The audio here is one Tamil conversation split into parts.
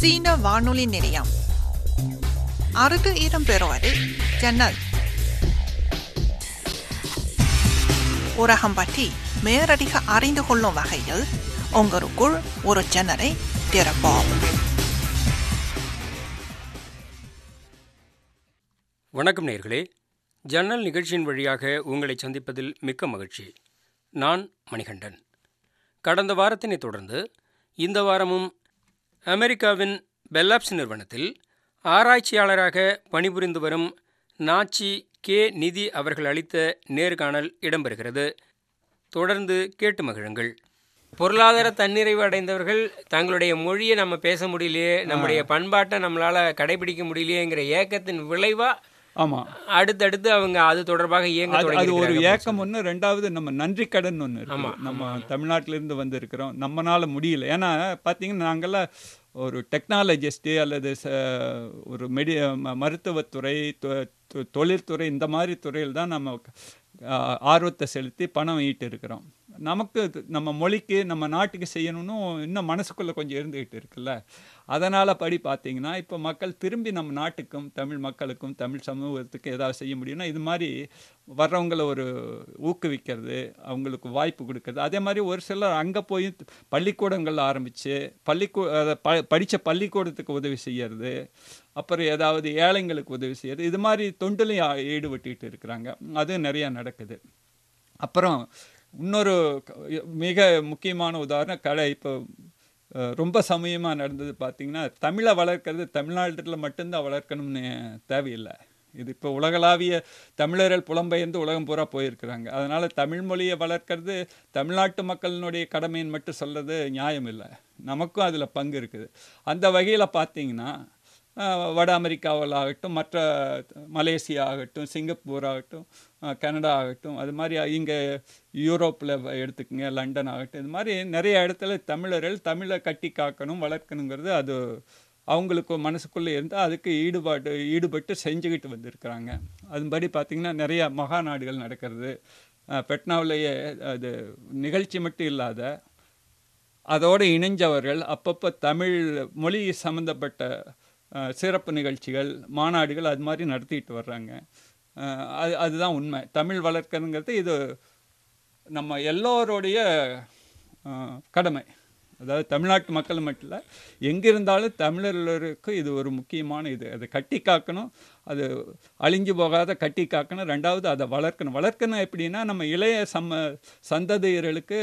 சீன வானொலி நிலையம் அறுது இடம்பெறுவது ஜன்னல் உலகம் பற்றி மேலதிக அறிந்து கொள்ளும் வகையில் உங்களுக்குள் ஒரு ஜன்னலை திறப்போம் வணக்கம் நேர்களே ஜன்னல் நிகழ்ச்சியின் வழியாக உங்களை சந்திப்பதில் மிக்க மகிழ்ச்சி நான் மணிகண்டன் கடந்த வாரத்தினை தொடர்ந்து இந்த வாரமும் அமெரிக்காவின் பெல்லாப்ஸ் நிறுவனத்தில் ஆராய்ச்சியாளராக பணிபுரிந்து வரும் நாச்சி கே நிதி அவர்கள் அளித்த நேர்காணல் இடம்பெறுகிறது தொடர்ந்து கேட்டு மகிழுங்கள் பொருளாதார தன்னிறைவு அடைந்தவர்கள் தங்களுடைய மொழியை நம்ம பேச முடியலையே நம்முடைய பண்பாட்டை நம்மளால கடைபிடிக்க முடியலையேங்கிற ஏக்கத்தின் விளைவா ஆமா அடுத்தடுத்து அவங்க அது தொடர்பாக இயங்க அது அது ஒரு தொடங்கியிருக்கிறாங்க. ஏக்கம் ஒன்று ரெண்டாவது நம்ம நன்றி கடன் ஒன்று இருக்கு நம்ம தமிழ்நாட்டில இருந்து வந்திருக்கிறோம் நம்மனால முடியல ஏன்னா பார்த்தீங்கன்னா நாங்கெல்லாம் ஒரு டெக்னாலஜிஸ்ட்டு அல்லது ச- ஒரு மெடி ம- மருத்துவத்துறை தொ- தொ- தொழில்துறை இந்த மாதிரி துறையில் தான் நம்ம ஆ, ஆர்வத்தை செலுத்தி பணம் ஈட்டு இருக்கிறோம் நமக்கு இது- நம்ம மொழிக்கு நம்ம நாட்டுக்கு செய்யணும்னு இன்னும் மனசுக்குள்ளே கொஞ்சம் இருந்துகிட்டு இருக்குல்ல அதனால் படி பார்த்தீங்கன்னா இப்போ மக்கள் திரும்பி நம்ம நாட்டுக்கும் தமிழ் மக்களுக்கும் தமிழ் சமூகத்துக்கும் ஏதாவது செய்ய முடியும்னா இது மாதிரி வர்றவங்களை ஒரு ஊக்குவிக்கிறது அவங்களுக்கு வாய்ப்பு கொடுக்கறது அதே மாதிரி ஒரு சிலர் அங்கே போய் பள்ளிக்கூடங்கள் ஆரம்பித்து பள்ளிக்கூ அதை ப படித்த பள்ளிக்கூடத்துக்கு உதவி செய்யறது அப்புறம் ஏதாவது ஏழைங்களுக்கு உதவி செய்யறது இது மாதிரி தொண்டிலையும் ஈடுபட்டுக்கிட்டு இருக்கிறாங்க அது நிறையா நடக்குது அப்புறம் இன்னொரு க- மிக முக்கியமான உதாரணம் கடை இப்போ அஹ், ரொம்ப சமயமாக நடந்தது பார்த்தீங்கன்னா தமிழை வளர்க்கறது தமிழ்நாட்டில் மட்டும்தான் வளர்க்கணும்னு தேவையில்லை இது இப்போ உலகளாவிய தமிழர்கள் புலம்பெயர்ந்து உலகம் பூரா போயிருக்கிறாங்க அதனால் தமிழ் மொழியை வளர்க்கறது தமிழ்நாட்டு மக்களினுடைய கடமைன்னு மட்டும் சொல்கிறது நியாயம் இல்லை நமக்கும் அதில் பங்கு இருக்குது அந்த வகையில் பார்த்தீங்கன்னா அஹ், வட அமெரிக்காவில் ஆகட்டும் மற்ற மலேசியா ஆகட்டும் சிங்கப்பூர் ஆகட்டும் அஹ், கனடா ஆகட்டும் அது மாதிரி இங்கே யூரோப்பில் எடுத்துக்கங்க லண்டன் ஆகட்டும் இது மாதிரி நிறைய இடத்துல தமிழர்கள் தமிழை கட்டி காக்கணும் வளர்க்கணுங்கிறது அது அவங்களுக்கு மனசுக்குள்ளே இருந்து அதுக்கு ஈடுபாடு ஈடுபட்டு செஞ்சுக்கிட்டு வந்திருக்கிறாங்க அதுபடி பார்த்திங்கன்னா நிறைய மகாநாடுகள் நடக்கிறது அஹ், பெட்னாவிலேயே அது நிகழ்ச்சி மட்டும் இல்லாத அதோடு இணைஞ்சவர்கள் அப்பப்போ தமிழ் மொழி சம்மந்தப்பட்ட அஹ், சிறப்பு நிகழ்ச்சிகள் மாநாடுகள் அது மாதிரி நடத்திட்டு வர்றாங்க அஹ், அது அதுதான் உண்மை தமிழ் வளர்க்கணுங்கிறது இது நம்ம எல்லோருடைய அஹ், கடமை அதாவது தமிழ்நாட்டு மக்கள் மட்டும் இல்லை எங்கே இருந்தாலும் தமிழர்களுக்கு இது ஒரு முக்கியமான இது அதை கட்டி காக்கணும் அது அழிஞ்சு போகாத கட்டி காக்கணும் ரெண்டாவது அதை வளர்க்கணும் வளர்க்கணும் எப்படின்னா நம்ம இளைய சம்ம சந்ததியர்களுக்கு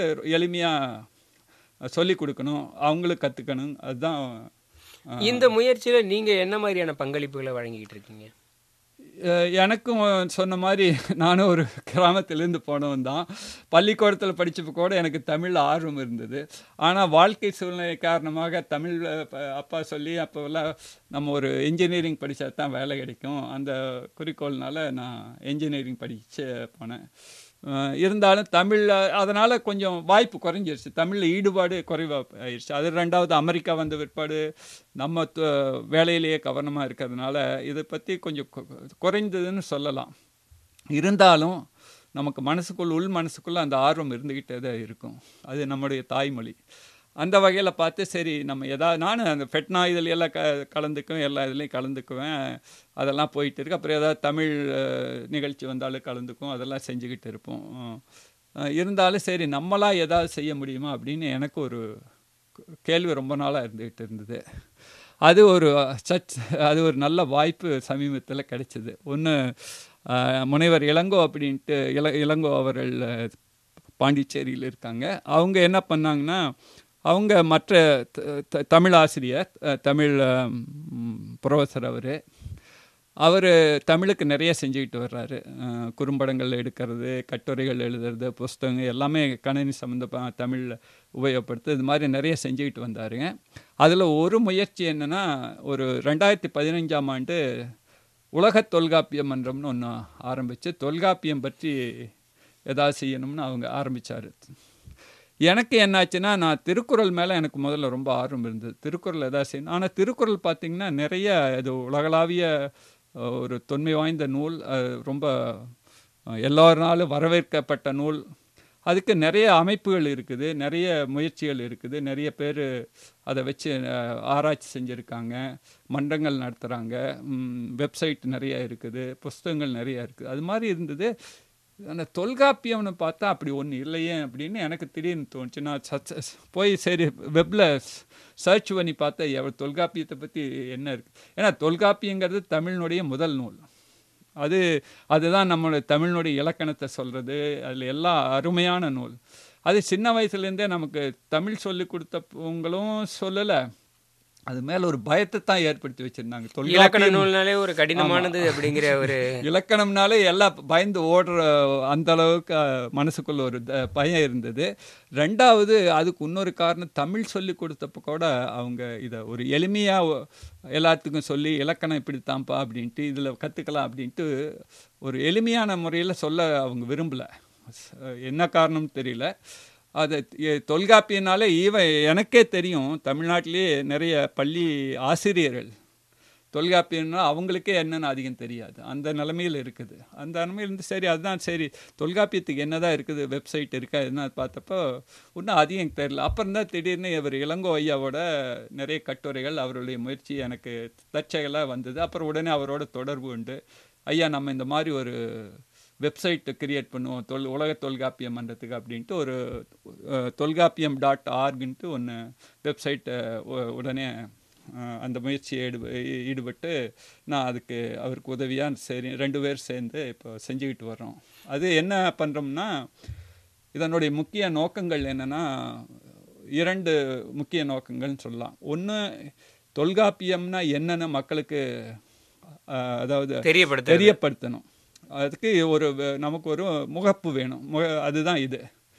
எளிமையாக சொல்லி கொடுக்கணும் அவங்களுக்கு கற்றுக்கணும் அதுதான் அஹ், இந்த முயற்சியில நீங்க என்ன மாதிரியான பங்களிப்புகளை வழங்கிட்டு இருக்கீங்க அஹ் எனக்கும் சொன்ன மாதிரி நானும் ஒரு கிராமத்திலேருந்து போனவன் தான் பள்ளிக்கூடத்தில் படிச்சப்போ கூட எனக்கு தமிழில் ஆர்வம் இருந்தது ஆனால் வாழ்க்கை சூழ்நிலை காரணமாக தமிழ் அப்பா சொல்லி அப்போல்லாம் நம்ம ஒரு இன்ஜினியரிங் படித்தா தான் வேலை கிடைக்கும் அந்த குறிக்கோள்னால நான் இன்ஜினியரிங் படித்து போனேன் அஹ் இருந்தாலும் தமிழ் அதனால் கொஞ்சம் வாய்ப்பு குறைஞ்சிருச்சு தமிழில் ஈடுபாடு குறைவாக ஆயிடுச்சு அது ரெண்டாவது அமெரிக்கா வந்த பிற்பாடு நம்ம து- வேலையிலேயே கவனமாக இருக்கிறதுனால இதை பற்றி கொஞ்சம் கு- குறைந்ததுன்னு சொல்லலாம் இருந்தாலும் நமக்கு மனசுக்குள் உள் மனசுக்குள்ளே அந்த ஆர்வம் இருந்துக்கிட்டே தான் இருக்கும் அது நம்முடைய தாய்மொழி அந்த வகையில் பார்த்து சரி நம்ம எதாவது நானும் அந்த ஃபெட்னா இதில் எல்லாம் க கலந்துக்குவேன் எல்லா இதுலேயும் கலந்துக்குவேன் அதெல்லாம் போயிட்டு இருக்கு அப்புறம் ஏதாவது தமிழ் அஹ், நிகழ்ச்சி வந்தாலும் கலந்துக்கும் அதெல்லாம் செஞ்சுக்கிட்டு இருப்போம் அஹ், இருந்தாலும் சரி நம்மளாக ஏதாவது செய்ய முடியுமா அப்படின்னு எனக்கு ஒரு கேள்வி ரொம்ப நாளாக இருந்துகிட்டு இருந்தது அது ஒரு சச் அது ஒரு நல்ல வாய்ப்பு சமீபத்தில் கிடைச்சிது ஒன்று முனைவர் இளங்கோ அப்படின்ட்டு இள இளங்கோ அவர்கள் அஹ், பாண்டிச்சேரியில் இருக்காங்க அவங்க என்ன பண்ணாங்கன்னா அவங்க மற்ற த- த- தமிழ் ஆசிரியர் அஹ், தமிழ் ப்ரொஃபஸர் அவர் அவர் தமிழுக்கு நிறைய செஞ்சுக்கிட்டு வர்றாரு அஹ், குறும்படங்கள் எடுக்கிறது கட்டுரைகள் எழுதுறது புஸ்தகங்கள் எல்லாமே கணினி சம்மந்த தமிழ் உபயோகப்படுத்து இது மாதிரி நிறைய செஞ்சுக்கிட்டு வந்தாருங்க அதில் ஒரு முயற்சி என்னென்னா ஒரு ரெண்டாயிரத்தி பதினஞ்சாம் ஆண்டு உலக தொல்காப்பிய மன்றம்னு ஒன்று ஆரம்பித்து தொல்காப்பியம் பற்றி ஏதாவது செய்யணும்னு அவங்க ஆரம்பித்தார் எனக்கு என்னாச்சுன்னா நான் திருக்குறள் மேலே எனக்கு முதல்ல ரொம்ப ஆர்வம் இருந்தது திருக்குறள் எதாவது செய்யணும் ஆனால் திருக்குறள் பார்த்திங்கன்னா நிறைய இது உலகளாவிய அஹ், ஒரு தொன்மை வாய்ந்த நூல் அஹ், ரொம்ப அஹ், எல்லோராலும் வரவேற்கப்பட்ட நூல் அதுக்கு நிறைய அமைப்புகள் இருக்குது நிறைய முயற்சிகள் இருக்குது நிறைய பேர் அதை வச்சு அஹ், ஆராய்ச்சி செஞ்சுருக்காங்க மன்றங்கள் நடத்துகிறாங்க வெப்சைட் நிறைய இருக்குது புஸ்தகங்கள் நிறைய இருக்குது அது மாதிரி இருந்தது அந்த தொல்காப்பியம்னு பார்த்தா அப்படி ஒன்று இல்லையே அப்படின்னு எனக்கு திடீர்னு தோணுச்சு நான் சர்ச் போய் சரி வெப்பில் சர்ச் பண்ணி பார்த்தா எவ்வளோ தொல்காப்பியத்தை பற்றி என்ன இருக்குது ஏன்னா தொல்காப்பியங்கிறது தமிழினுடைய முதல் நூல் அது அதுதான் நம்மளுடைய தமிழினுடைய இலக்கணத்தை சொல்கிறது அதில் எல்லாம் அருமையான நூல் அது சின்ன வயசுலேருந்தே நமக்கு தமிழ் சொல்லி கொடுத்தவங்களும் சொல்லலை அது மேலே ஒரு பயத்தை தான் ஏற்படுத்தி வச்சுருந்தாங்க இலக்கண தொல்காப்பியம் நூல்னாலே ஒரு கடினமானது அப்படிங்கிற ஒரு இலக்கணம்னாலே எல்லாம் பயந்து ஓடுற அந்த அளவுக்கு அஹ், மனசுக்குள்ள ஒரு த- பயம் இருந்தது ரெண்டாவது அதுக்கு இன்னொரு காரணம் தமிழ் சொல்லி கொடுத்தப்ப கூட அவங்க இதை ஒரு எளிமையாக எல்லாத்துக்கும் சொல்லி இலக்கணம் இப்படித்தான்ப்பா அப்படின்ட்டு இதில் கற்றுக்கலாம் அப்படின்ட்டு ஒரு எளிமையான முறையில் சொல்ல அவங்க விரும்பலை என்ன காரணம்னு தெரியல அது எ- தொல்காப்பியனாலே ஈவன் எனக்கே தெரியும் தமிழ்நாட்டிலேயே நிறைய பள்ளி ஆசிரியர்கள் தொல்காப்பியம்னா அவங்களுக்கே என்னன்னு அதிகம் தெரியாது அந்த நிலமையில் இருக்குது அந்த நிலமையில் இருந்து சரி அதுதான் சரி தொல்காப்பியத்துக்கு என்னதான் இருக்குது வெப்சைட் இருக்கா என்ன பார்த்தப்போ இன்னும் அதிகம் தெரியல அப்புறம் தான் திடீர்னு இவர் இளங்கோ ஐயாவோட நிறைய கட்டுரைகள் அவருடைய முயற்சி எனக்கு தற்செயலாக வந்தது அப்புறம் உடனே அவரோட தொடர்பு உண்டு ஐயா நம்ம இந்த மாதிரி ஒரு வெப்சைட் கிரியேட் பண்ணுவோம் தொல் உலக தொல்காப்பிய மன்றத்துக்கு அப்படின்ட்டு ஒரு அஹ், தொல்காப்பியம் டாட் ஆர்குன்ட்டு ஒன்று வெப்சைட்டை உடனே அஹ், அந்த முயற்சியை ஈடு ஈடுபட்டு நான் அதுக்கு அவருக்கு உதவியாக சரி ரெண்டு பேர் சேர்ந்து இப்போ செஞ்சுக்கிட்டு வர்றோம் அது என்ன பண்ணுறோம்னா இதனுடைய முக்கிய நோக்கங்கள் என்னென்னா இரண்டு முக்கிய நோக்கங்கள்னு சொல்லலாம் ஒன்று தொல்காப்பியம்னா என்னென்னு மக்களுக்கு அஹ், அதாவது தெரியப்படுத்த தெரியப்படுத்தணும் அதுக்கு ஒரு வ- நமக்கு ஒரு முகப்பு வேணும் முக அதுதான் இது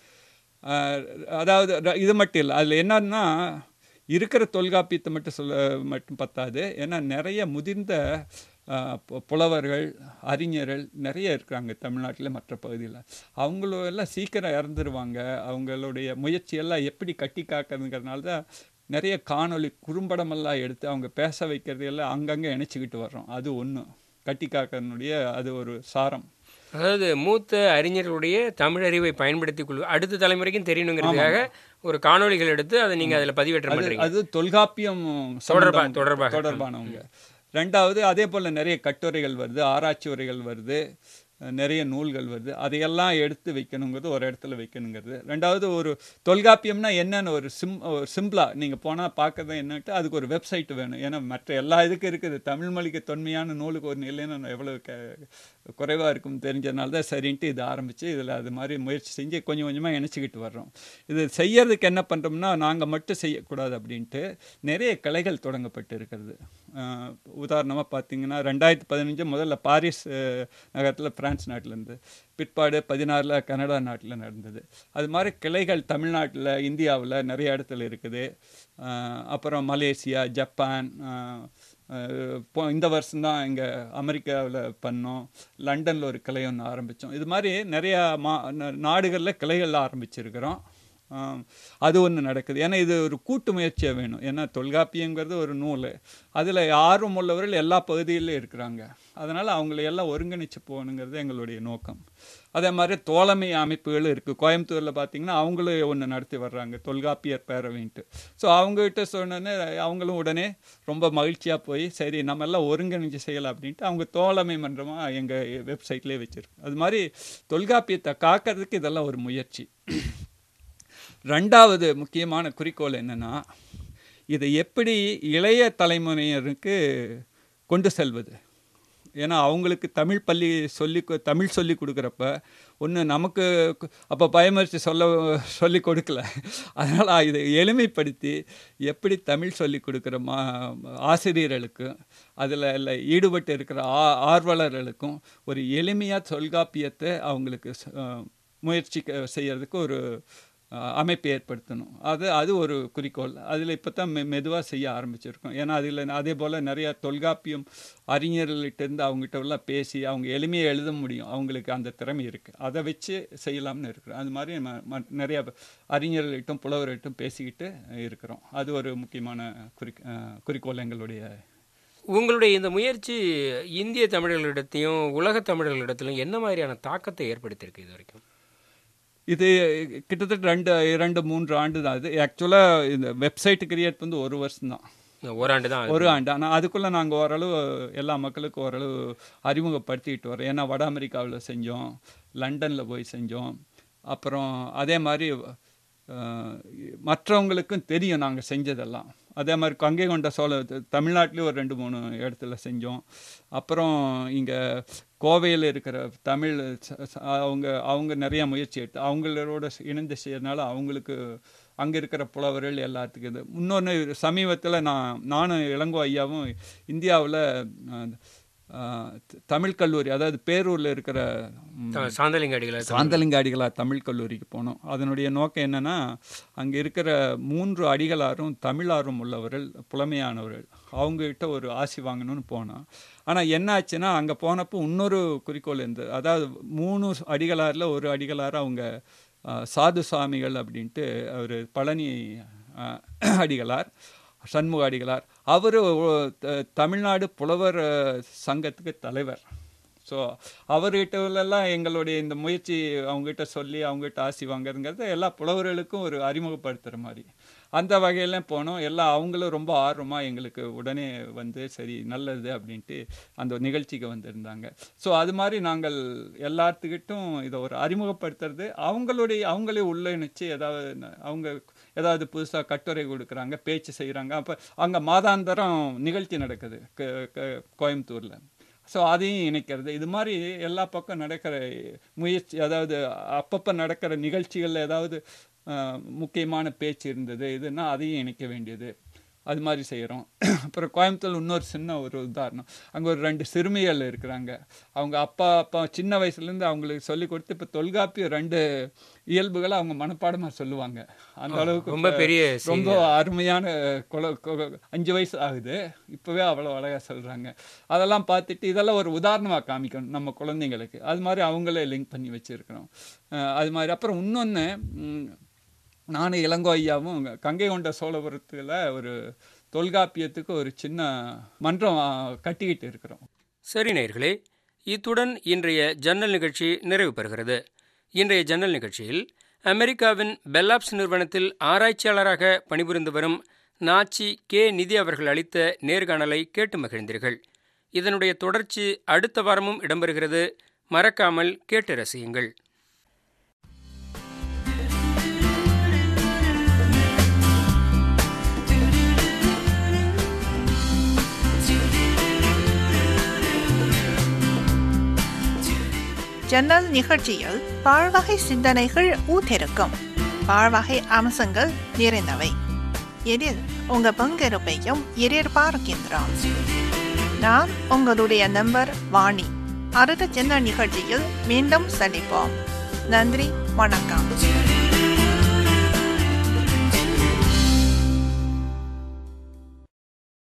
அஹ், அதாவது ர- இது மட்டும் இல்லை அதில் என்னன்னா இருக்கிற தொல்காப்பியத்தை மட்டும் சொல்ல மட்டும் பத்தாது ஏன்னா நிறைய முதிர்ந்த அஹ், பு- புலவர்கள் அறிஞர்கள் நிறைய இருக்கிறாங்க தமிழ்நாட்டில் மற்ற பகுதியில் அவங்களும் எல்லாம் சீக்கிரம் இறந்துருவாங்க அவங்களுடைய முயற்சியெல்லாம் எப்படி கட்டி காக்கிறதுங்கிறதுனால தான் நிறைய காணொளி குறும்படமெல்லாம் எடுத்து அவங்க பேச வைக்கிறது எல்லாம் அங்கங்கே இணைச்சிக்கிட்டு வர்றோம் அது ஒன்று கட்டி காக்கிறனுடைய அது ஒரு சாரம் அதாவது மூத்த அறிஞர்களுடைய தமிழ் அறிவை பயன்படுத்திக் கொள்வது அடுத்த தலைமுறைக்கும் தெரியணுங்கிறதுக்காக ஒரு காணொளிகள் எடுத்து அதை நீங்க அதுல பதிவேற்றம் அது பண்றீங்க அது தொல்காப்பியம் தொடர்பா- சம்பந்தம் தொடர்பாக. தொடர்பானவங்க ரெண்டாவது அதே போல் நிறைய கட்டுரைகள் வருது ஆராய்ச்சி உரைகள் வருது அஹ் நிறைய நூல்கள் வருது அதையெல்லாம் எடுத்து வைக்கணுங்கிறது ஒரு இடத்துல வைக்கணுங்கிறது ரெண்டாவது ஒரு தொல்காப்பியம்னா என்னன்னு ஒரு சிம் ஒரு சிம்பிளாக நீங்கள் போனால் பார்க்கறது என்னட்டு அதுக்கு ஒரு வெப்சைட் வேணும் ஏன்னா மற்ற எல்லா இதுக்கும் இருக்குது தமிழ் மொழிக்கு தொன்மையான நூலுக்கு ஒரு இல்லைன்னு எவ்வளோ க குறைவாக இருக்கும் தெரிஞ்சதுனால தான் சரின்ட்டு இது ஆரம்பித்து இதில் அது மாதிரி முயற்சி செஞ்சு கொஞ்சம் கொஞ்சமாக இணைச்சிக்கிட்டு வர்றோம் இது செய்யறதுக்கு என்ன பண்ணுறோம்னா நாங்கள் மட்டும் செய்யக்கூடாது அப்படின்ட்டு நிறைய கிளைகள் தொடங்கப்பட்டு இருக்கிறது உதாரணமாக பார்த்தீங்கன்னா ரெண்டாயிரத்தி பதினஞ்சு முதல்ல பாரிஸ் நகரத்தில் பிரான்ஸ் நாட்டிலேருந்து பிற்பாடு பதினாறில் கனடா நாட்டில் நடந்தது அது மாதிரி கிளைகள் தமிழ்நாட்டில் இந்தியாவில் நிறைய இடத்துல இருக்குது அஹ், அப்புறம் மலேசியா ஜப்பான் அஹ், அஹ், இப்போ இந்த வருஷம்தான் இங்கே அமெரிக்காவில் பண்ணோம் லண்டனில் ஒரு கிளை ஒன்று ஆரம்பித்தோம் இது மாதிரி நிறையா மா நாடுகளில் கிளைகள் ஆரம்பிச்சிருக்கிறோம் ஆம், அது ஒன்று நடக்குது ஏன்னா இது ஒரு கூட்டு முயற்சியாக வேணும் ஏன்னா தொல்காப்பியங்கிறது ஒரு நூல் அதில் ஆர்வம் உள்ளவர்கள் எல்லா பகுதியிலும் இருக்கிறாங்க அதனால் அவங்களை எல்லாம் ஒருங்கிணைச்சு போகணுங்கிறது எங்களுடைய நோக்கம் அதே மாதிரி தோழமை அமைப்புகளும் இருக்குது கோயம்புத்தூரில் பார்த்தீங்கன்னா அவங்களும் ஒன்று நடத்தி வர்றாங்க தொல்காப்பியர் பேரவைன்ட்டு ஸோ அவங்ககிட்ட சொன்னோன்னே அவங்களும் உடனே ரொம்ப மகிழ்ச்சியாக போய் சரி நம்ம எல்லாம் ஒருங்கிணைஞ்சு செய்யலாம் அப்படின்ட்டு அவங்க தோழமை மன்றமாக எங்கள் வெப்சைட்லேயே வச்சுருக்கு அது மாதிரி தொல்காப்பியத்தை காக்கிறதுக்கு இதெல்லாம் ஒரு முயற்சி ரெண்டாவது முக்கியமான குறிக்கோள் என்னன்னா இதை எப்படி இளைய தலைமுறையினருக்கு கொண்டு செல்வது ஏன்னா அவங்களுக்கு தமிழ் பள்ளி சொல்லி கொ- தமிழ் சொல்லி கொடுக்குறப்ப ஒன்று நமக்கு அப்போ பயமறித்து சொல்ல சொல்லி கொடுக்கல அதனால் இதை எளிமைப்படுத்தி எப்படி தமிழ் சொல்லி கொடுக்குற மா ஆசிரியர்களுக்கும் அதில் இல்லை ஈடுபட்டு இருக்கிற ஆ ஆர்வலர்களுக்கும் ஒரு எளிமையாக தொல்காப்பியத்தை அவங்களுக்கு ச- அஹ் முயற்சி க- செய்யறதுக்கு ஒரு அஹ், அமைப்பு ஏற்படுத்தணும் அது அது ஒரு குறிக்கோள் அதில் இப்போ தான் மெ மெதுவாக செய்ய ஆரம்பிச்சிருக்கோம் ஏன்னா அதில் அதே போல் நிறையா தொல்காப்பியம் அறிஞர்கள்கிட்டேருந்து அவங்ககிட்ட எல்லாம் பேசி அவங்க எளிமையாக எழுத முடியும் அவங்களுக்கு அந்த திறமை இருக்குது அதை வச்சு செய்யலாம்னு இருக்கிறோம் அது மாதிரி ம ம- நிறைய அறிஞர்கள்கிட்டும் புலவர்கிட்டும் பேசிக்கிட்டு இருக்கிறோம் அது ஒரு முக்கியமான குறி அஹ், குறிக்கோள் எங்களுடைய உங்களுடைய இந்த முயற்சி இந்திய தமிழர்களிடத்தையும் உலக தமிழர்களிடத்திலும் என்ன மாதிரியான தாக்கத்தை ஏற்படுத்தியிருக்கு இது வரைக்கும் இது கிட்டத்தட்ட ரெண்டு இரண்டு மூன்று ஆண்டு தான் இது ஆக்சுவலாக இந்த வெப்சைட் கிரியேட் வந்து ஒரு வருஷம் தான் ஓராண்டு தான் ஒரு ஆண்டு ஆனால் அதுக்குள்ளே நாங்கள் ஓரளவு எல்லா மக்களுக்கும் ஓரளவு அறிமுகப்படுத்திட்டு வரோம் ஏன்னா வட அமெரிக்காவில் செஞ்சோம் லண்டனில் போய் செஞ்சோம் அப்புறம் அதே மாதிரி அஹ், மற்றவங்களுக்கும் தெரியும் நாங்கள் செஞ்சதெல்லாம் அதே மாதிரி கங்கை கொண்ட சோழ தமிழ்நாட்டிலேயும் ஒரு ரெண்டு மூணு இடத்துல செஞ்சோம் அப்புறம் இங்கே கோவையில் இருக்கிற தமிழ் ச- ச- அவங்க அவங்க நிறைய முயற்சி எடுத்து அவங்களோட இணைந்து செய்யறதுனால அவங்களுக்கு அங்கே இருக்கிற புலவர்கள் எல்லாத்துக்கும் இது இன்னொன்று சமீபத்தில் நான் நானும் இளங்கோ ஐயாவும் இந்தியாவில் தமிழ் கல்லூரி அதாவது பேரூரில் இருக்கிற ம், சாந்தலிங்க அடிகளை சாந்தலிங்க அடிகளார் தமிழ் கல்லூரிக்கு போனோம் அதனுடைய நோக்கம் என்னன்னா அங்கே இருக்கிற மூன்று அடிகளாரும் தமிழாரும் உள்ளவர்கள் புலமையானவர்கள் அவங்ககிட்ட ஒரு ஆசி வாங்கணும்னு போனோம் ஆனால் என்ன ஆச்சுன்னா அங்கே போனப்போ இன்னொரு குறிக்கோள் இருந்தது அதாவது மூணு அடிகளாரில் ஒரு அடிகளார் அவங்க அஹ், சாது சுவாமிகள் அப்படின்ட்டு அவர் பழனி அஹ், அடிகளார் சண்முக அடிகளார் அவர் தமிழ்நாடு புலவர் அஹ், சங்கத்துக்கு தலைவர் ஸோ அவர்கிட்டலாம் எங்களுடைய இந்த முயற்சி அவங்ககிட்ட சொல்லி அவங்ககிட்ட ஆசி வாங்குறதுங்கிறது எல்லா புலவர்களுக்கும் ஒரு அறிமுகப்படுத்துகிற மாதிரி அந்த வகையில போனோம் எல்லாம் அவங்களும் ரொம்ப ஆர்வமாக எங்களுக்கு உடனே வந்து சரி நல்லது அப்படின்ட்டு அந்த நிகழ்ச்சிக்கு வந்திருந்தாங்க ஸோ அது மாதிரி நாங்கள் எல்லாத்துக்கிட்டும் இதை ஒரு அறிமுகப்படுத்துறது அவங்களுடைய அவங்களே உள்ள இணைச்சு ஏதாவது ந- அவங்க ஏதாவது புதுசாக கட்டுரை கொடுக்குறாங்க பேச்சு செய்கிறாங்க அப்போ அங்கே மாதாந்தரம் நிகழ்ச்சி நடக்குது க- க- கோயம்புத்தூரில் ஸோ அதையும் இணைக்கிறது இது மாதிரி எல்லா பக்கம் நடக்கிற முயற்சி அதாவது அப்பப்போ நடக்கிற நிகழ்ச்சிகளில் ஏதாவது அஹ், முக்கியமான பேச்சு இருந்தது இதுன்னா அதையும் இணைக்க வேண்டியது அது மாதிரி செய்கிறோம் அப்புறம் கோயம்புத்தூர் இன்னொரு சின்ன ஒரு உதாரணம் அங்கே ஒரு ரெண்டு சிறுமிகள் இருக்கிறாங்க அவங்க அப்பா அப்பா சின்ன வயசுலேருந்து அவங்களுக்கு சொல்லி கொடுத்து இப்போ தொல்காப்பியம் ரெண்டு இயல்புகளை அவங்க மனப்பாடமாக சொல்லுவாங்க அந்த அளவுக்கு ரொம்ப பெரிய ரொம்ப அருமையான குல கு- அஞ்சு வயசு ஆகுது இப்போவே அவ்வளோ அழகாக சொல்கிறாங்க அதெல்லாம் பார்த்துட்டு இதெல்லாம் ஒரு உதாரணமாக காமிக்கணும் நம்ம குழந்தைங்களுக்கு அது மாதிரி அவங்களே லிங்க் பண்ணி வச்சுருக்கிறோம் அது மாதிரி அப்புறம் இன்னொன்று நானும் இளங்கோ ஐயாவும் கங்கை கொண்ட சோழபுரத்தில் ஒரு தொல்காப்பியத்துக்கு ஒரு சின்ன மன்றம் ஆ, கட்டிக்கிட்டு இருக்கிறோம் சரி நேயர்களே இத்துடன் இன்றைய ஜன்னல் நிகழ்ச்சி நிறைவு பெறுகிறது இன்றைய ஜன்னல் நிகழ்ச்சியில் அமெரிக்காவின் பெல்லாப்ஸ் நிறுவனத்தில் ஆராய்ச்சியாளராக பணிபுரிந்து வரும் நாச்சி கே நிதி அவர்கள் அளித்த நேர்காணலை கேட்டு மகிழ்ந்தீர்கள் இதனுடைய தொடர்ச்சி அடுத்த வாரமும் இடம்பெறுகிறது மறக்காமல் கேட்டு ரசியுங்கள் ஜன்னல் நிகழ்ச்சியில் பாழ்வகை சிந்தனைகள் ஊத்திருக்கும் பாழ்வகை அம்சங்கள் நிறைந்தவை இதில் உங்க பங்கெடுப்பையும் எதிர்பார்க்கின்றோம் நான் உங்களுடைய நம்பர் வாணி அடுத்த ஜன்னல் நிகழ்ச்சியில் மீண்டும் சந்திப்போம் நன்றி வணக்கம்